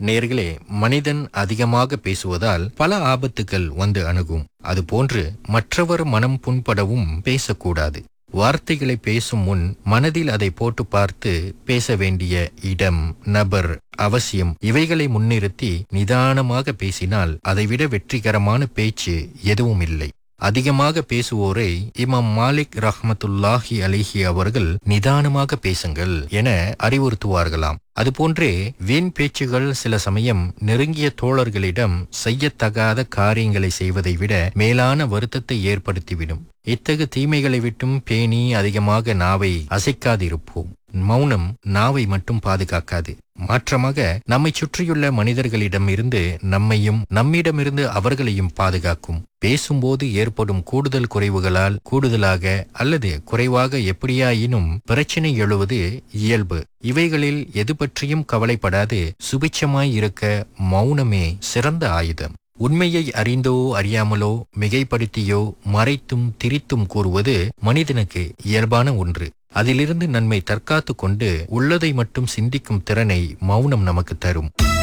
நேர்களே மனிதன் அதிகமாக பேசுவதால் பல ஆபத்துகள் வந்து அணுகும் அதுபோன்று மற்றவர் மனம் புண்படவும் பேசக்கூடாது வார்த்தைகளை பேசும் முன் மனதில் அதை போட்டு பார்த்து பேச வேண்டிய இடம் நபர் அவசியம் இவைகளை முன்னிறுத்தி நிதானமாக பேசினால் அதைவிட வெற்றிகரமான பேச்சு எதுவும் இல்லை அதிகமாக பேசுவோரை இமாம் மாலிக் ரஹ்மத்துல்லாஹி அலிஹி அவர்கள் நிதானமாக பேசுங்கள் என அறிவுறுத்துவார்களாம் அதுபோன்றே வீண் பேச்சுகள் சில சமயம் நெருங்கிய தோழர்களிடம் செய்யத்தகாத காரியங்களை செய்வதை விட மேலான வருத்தத்தை ஏற்படுத்திவிடும் இத்தகு தீமைகளை விட்டும் பேணி அதிகமாக நாவை அசைக்காதிருப்போம் மௌனம் நாவை மட்டும் பாதுகாக்காது மாற்றமாக நம்மை சுற்றியுள்ள மனிதர்களிடம் இருந்து நம்மையும் நம்மிடமிருந்து அவர்களையும் பாதுகாக்கும் பேசும்போது ஏற்படும் கூடுதல் குறைவுகளால் கூடுதலாக அல்லது குறைவாக எப்படியாயினும் பிரச்சினை எழுவது இயல்பு இவைகளில் எது பற்றியும் கவலைப்படாது சுபிட்சமாய் இருக்க மௌனமே சிறந்த ஆயுதம் உண்மையை அறிந்தோ அறியாமலோ மிகைப்படுத்தியோ மறைத்தும் திரித்தும் கூறுவது மனிதனுக்கு இயல்பான ஒன்று அதிலிருந்து நன்மை தற்காத்து கொண்டு உள்ளதை மட்டும் சிந்திக்கும் திறனை மௌனம் நமக்கு தரும்